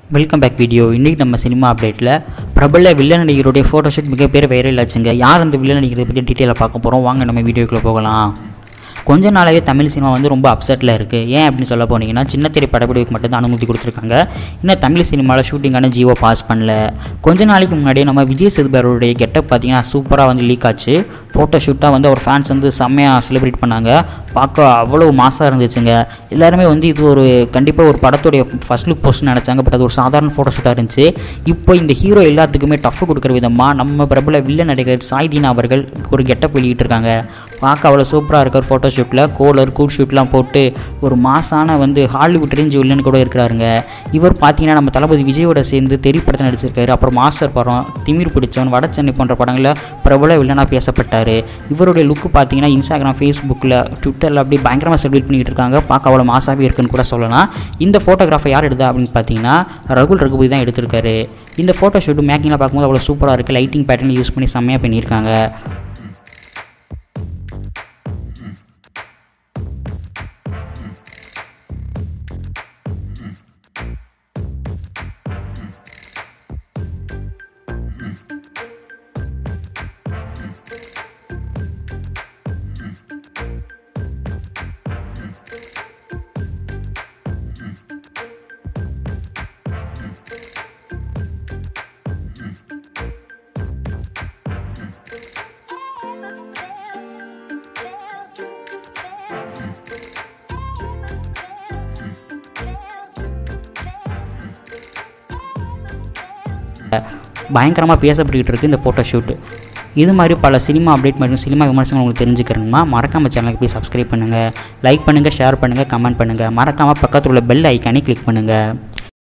welcome back video இன்றைக்கி நம்ம cinema அப்டேட்டில் பிரபல வில்லன் நடிகருடைய ஃபோட்டோஷூட் மிகப்பெரிய வைரல் ஆச்சுங்க யார் அந்த வில்லன் நடிகரை பற்றி டீட்டெயிலாக பார்க்க போகிறோம் வாங்க நம்ம வீடியோக்குள்ளே போகலாம் கொஞ்ச நாளாகவே தமிழ் சினிமா வந்து ரொம்ப அப்செட்டில் இருக்குது ஏன் அப்படின்னு சொல்ல போனீங்கன்னா சின்ன திரை படப்பிடிவுக்கு மட்டும் தான் அனுமதி கொடுத்துருக்காங்க இன்னும் தமிழ் சினிமாவில் ஷூட்டிங்கான ஜியோ பாஸ் பண்ணல கொஞ்ச நாளைக்கு முன்னாடியே நம்ம விஜய் சேதுபதியோடைய கெட்டப் பார்த்தீங்கன்னா சூப்பராக வந்து லீக் ஆச்சு ஃபோட்டோ ஷூட்டாக வந்து அவர் ஃபேன்ஸ் வந்து செம்மையாக செலிப்ரேட் பண்ணாங்க பார்க்க அவ்வளோ மாசாக இருந்துச்சுங்க எல்லாருமே வந்து இது ஒரு கண்டிப்பாக ஒரு படத்துடைய ஃபர்ஸ்ட் லுக் போஸ்ட் நினச்சாங்க பட் அது ஒரு சாதாரண ஃபோட்டோ ஷூட்டாக இருந்துச்சு இப்போ இந்த ஹீரோ எல்லாத்துக்குமே டஃப் கொடுக்குற விதமாக நம்ம பிரபல வில்லன் நடிகர் சாய்தீன் அவர்கள் ஒரு கெட்டப் வெளியிட்டிருக்காங்க பார்க்க அவ்வளோ சூப்பராக இருக்கார் ஃபோட்டோ ஷூட்டில் கோலர் கூட் ஷூட்லாம் போட்டு ஒரு மாசான வந்து ஹாலிவுட் ரேஞ்ச் வில்லன் கூட இருக்கிறாருங்க இவர் பார்த்தீங்கன்னா நம்ம தளபதி விஜயோட சேர்ந்து தெரி படத்தில் நடிச்சிருக்காரு அப்புறம் மாஸ்டர் படம் திமிர் பிடிச்சவன் வட சென்னை போன்ற படங்களில் பிரபல வில்லனாக பேசப்பட்டார் இவருடைய லுக்கு பார்த்தீங்கன்னா இன்ஸ்டாகிராம் ஃபேஸ்புக்கில் ட்விட்டரில் அப்படியே பயங்கரமாக செலிப்ரேட் பண்ணிட்டு இருக்காங்க பார்க்க அவ்வளோ மாசாவே இருக்குன்னு கூட சொல்லலாம் இந்த ஃபோட்டோகிராஃபை யார் எடுத்தா அப்படின்னு பார்த்தீங்கன்னா ரகுல் ரகுபதி தான் எடுத்திருக்காரு இந்த ஃபோட்டோ ஷூட் மேக்கிங்கில் பார்க்கும்போது அவ்வளோ சூப்பராக இருக்குது லைட்டிங் பேட்டர்ன் யூஸ் பண்ணி செம்மையாக பண்ணியிருக்காங்க பயங்கரமாக பேசப்பட்டுக்கிட்டு இருக்குது இந்த ஃபோட்டோ ஷூட் இது மாதிரி பல சினிமா அப்டேட் மற்றும் சினிமா விமர்சனங்கள் உங்களுக்கு தெரிஞ்சுக்கிறணுமா மறக்காம சேனலுக்கு போய் சப்ஸ்கிரைப் பண்ணுங்கள் லைக் பண்ணுங்கள் ஷேர் பண்ணுங்கள் கமெண்ட் பண்ணுங்கள் மறக்காமல் பக்கத்தில் உள்ள பெல் ஐக்கானே கிளிக் பண்ணுங்கள்